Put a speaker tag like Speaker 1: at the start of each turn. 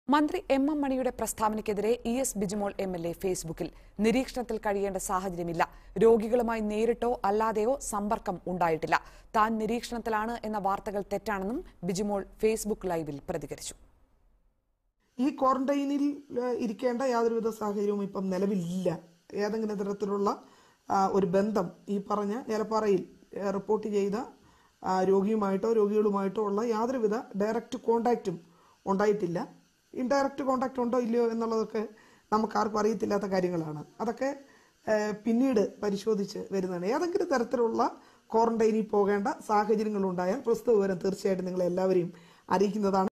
Speaker 1: മന്ത്രി M M മണിയുടെ പ്രസ്താവനയ്ക്കെതിരെ E S Bijimol M L A ഫേസ്ബുക്കിൽ നിരീക്ഷണത്തിൽ കഴിയേണ്ട സാഹചര്യമില്ല രോഗികളുമായി നേരിട്ടോ അല്ലാതെയോ സമ്പർക്കം ഉണ്ടായിട്ടില്ല താൻ നിരീക്ഷണത്തിലാണ് എന്ന വാർത്തകൾ തെറ്റാണെന്നും ബിജിമോൾ ഫേസ്ബുക്ക് ലൈവിൽ പ്രതികരിച്ചു
Speaker 2: ഈ ക്വാറന്റൈനിൽ ഏഹ്, ഇരിക്കേണ്ട യാതൊരുവിധ സാഹചര്യവും ഇപ്പം നിലവിലില്ല ഏതെങ്കിലും തരത്തിലുള്ള ആ, ഒരു ബന്ധം ഈ പറഞ്ഞ ഏലപ്പാറയിൽ ഏഹ്, റിപ്പോർട്ട് ചെയ്ത ആ, രോഗിയുമായിട്ടോ രോഗികളുമായിട്ടോ ഉള്ള യാതൊരുവിധ ഡയറക്റ്റ് കോണ്ടാക്റ്റും ഉണ്ടായിട്ടില്ല ഇൻഡയറക്റ്റ് കോണ്ടാക്റ്റ് ഉണ്ടോ ഇല്ലയോ എന്നുള്ളതൊക്കെ നമുക്ക് ആർക്കും അറിയത്തില്ലാത്ത കാര്യങ്ങളാണ് അതൊക്കെ ഏഹ്, പിന്നീട് പരിശോധിച്ച് വരുന്നതാണ് ഏതെങ്കിലും തരത്തിലുള്ള ക്വാറന്റൈനിൽ പോകേണ്ട സാഹചര്യങ്ങൾ ഉണ്ടായാൽ പ്രസ്തുത വിവരം തീർച്ചയായിട്ടും നിങ്ങളെ എല്ലാവരെയും അറിയിക്കുന്നതാണ്